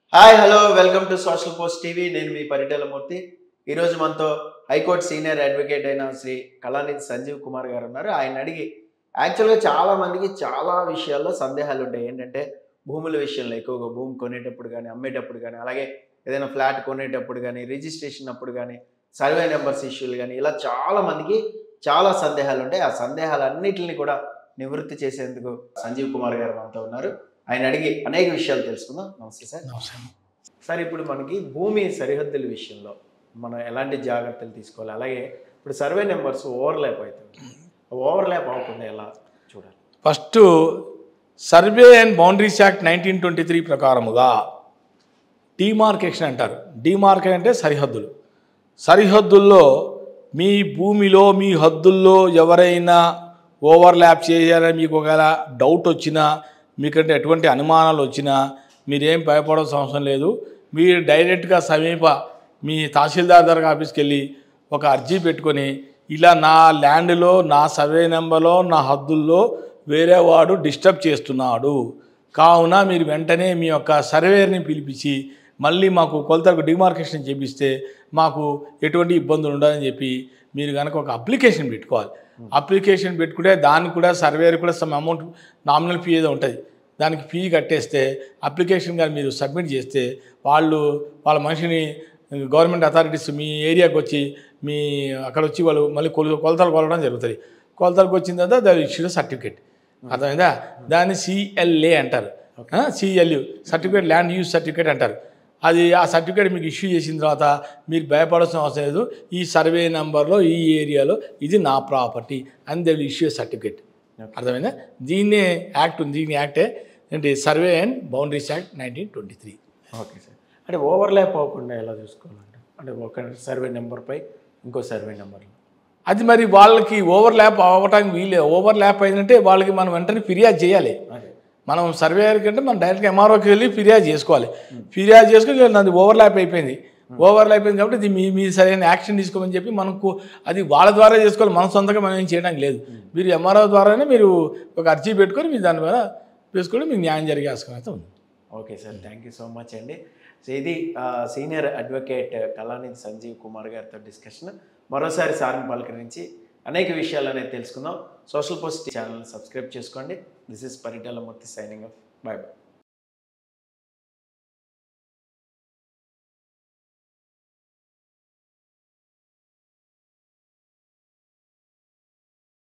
hi hello welcome to social post TV నేను మీ పరిటాల మూర్తి ఈరోజు మనతో హైకోర్టు సీనియర్ అడ్వకేట్ అయిన శ్రీ కళానిధి సంజీవ్ కుమార్ గారు ఉన్నారు ఆయన అడిగి యాక్చువల్గా చాలా మందికి చాలా విషయాల్లో సందేహాలు ఉంటాయి ఏంటంటే భూముల విషయంలో ఎక్కువగా భూమి కొనేటప్పుడు కానీ అమ్మేటప్పుడు కానీ అలాగే ఏదైనా ఫ్లాట్ కొనేటప్పుడు కానీ రిజిస్ట్రేషన్ అప్పుడు కానీ సర్వే నెంబర్స్ ఇష్యూలు కానీ ఇలా చాలా మందికి చాలా సందేహాలు ఉంటాయి ఆ సందేహాలన్నిటిని కూడా నివృత్తి చేసేందుకు సంజీవ్ కుమార్ గారు మనతో ఉన్నారు ఆయన అడిగి అనేక విషయాలు తెలుసుకుందాం నమస్తే సార్ సార్ ఇప్పుడు మనకి భూమి సరిహద్దుల విషయంలో మనం ఎలాంటి జాగ్రత్తలు తీసుకోవాలి అలాగే ఇప్పుడు సర్వే నెంబర్స్ ఓవర్లాప్ అవుతుంది ఓవర్లాప్ అవ్వకుండా ఎలా చూడాలి first survey and boundaries act nineteen twenty three ప్రకారముగా డిమార్కేషన్ అంటారు డిమార్కే అంటే సరిహద్దులు సరిహద్దుల్లో మీ భూమిలో మీ హద్దుల్లో ఎవరైనా ఓవర్లాప్ చేయాలని మీకు ఒకవేళ డౌట్ వచ్చినా మీకంటే ఎటువంటి అనుమానాలు వచ్చినా మీరేం భయపడాల్సిన అవసరం లేదు మీరు డైరెక్ట్గా సమీప మీ తహసీల్దార్ దగ్గర ఆఫీస్కి వెళ్ళి ఒక అర్జీ పెట్టుకొని ఇలా నా ల్యాండ్లో నా సర్వే నెంబర్లో నా హద్దుల్లో వేరే వాడు డిస్టర్బ్ చేస్తున్నాడు కావున మీరు వెంటనే మీ యొక్క సర్వేని పిలిపించి మళ్ళీ మాకు కొలతలకు డిమార్కేషన్ చేపిస్తే మాకు ఎటువంటి ఇబ్బందులు ఉండదని చెప్పి మీరు కనుక ఒక అప్లికేషన్ పెట్టుకోవాలి అప్లికేషన్ పెట్టుకుంటే దానికి కూడా సర్వేర్ కూడా సమ్ అమౌంట్ నామినల్ ఫీ ఏదో ఉంటుంది దానికి ఫీ కట్టేస్తే అప్లికేషన్ కానీ మీరు సబ్మిట్ చేస్తే వాళ్ళు వాళ్ళ మనిషిని గవర్నమెంట్ అథారిటీస్ మీ ఏరియాకి వచ్చి మీ అక్కడ వచ్చి వాళ్ళు మళ్ళీ కొలు కొలతలు కొలవడం జరుగుతుంది కొలతలకు వచ్చిన తర్వాత దాని ఇష్యూ సర్టిఫికేట్ అర్థమైందా దాన్ని సిఎల్ఏ అంటారు CLU certificate land use certificate అంటారు అది ఆ సర్టిఫికేట్ మీకు ఇష్యూ చేసిన తర్వాత మీరు భయపడాల్సిన అవసరం లేదు ఈ సర్వే నెంబర్లో ఈ ఏరియాలో ఇది నా property and they will issue certificate అర్థమైందా దీన్నే యాక్ట్ ఉంది దీని యాక్టే ఏంటి survey and boundaries act nineteen twenty three okay sir అంటే ఓవర్లాప్ అవ్వకుండా ఎలా చూసుకోవాలంటే అంటే ఒక సర్వే నెంబర్పై ఇంకో సర్వే నెంబర్లో అది మరి వాళ్ళకి ఓవర్ ల్యాప్ అవ్వటానికి వీలే ఓవర్ ల్యాప్ అయిందంటే వాళ్ళకి మనం వెంటనే ఫిర్యాదు చేయాలి అదే మనం సర్వేయర్ కంటే మనం డైరెక్ట్గా ఎంఆర్ఓకి వెళ్ళి ఫిర్యాదు చేసుకోవాలి ఫిర్యాదు చేసుకుని నాది ఓవర్ ల్యాప్ అయిపోయింది ఓవర్ ల్యాప్ అయింది కాబట్టి ఇది మీ మీ సరైన యాక్షన్ తీసుకోమని చెప్పి మనకు అది వాళ్ళ ద్వారా చేసుకోవాలి మన సొంతంగా మనం ఏం చేయడానికి లేదు మీరు ఎంఆర్ఓ ద్వారానే మీరు ఒక అర్జీ పెట్టుకొని మీరు దాని మీద వేసుకొని మీకు న్యాయం జరిగే ఆస్కారం అయితే ఉంది okay sir thank you so much అండి సో ఇది సీనియర్ అడ్వకేట్ కళానిధి సంజీవ్ కుమార్ గారితో డిస్కషన్ మరోసారి సార్ని పలకరించి అనేక విషయాలు అనేది తెలుసుకుందాం సోషల్ పోస్ట్ ఛానల్ సబ్స్క్రైబ్ చేసుకోండి this is Paritala Murthy signing off bye bye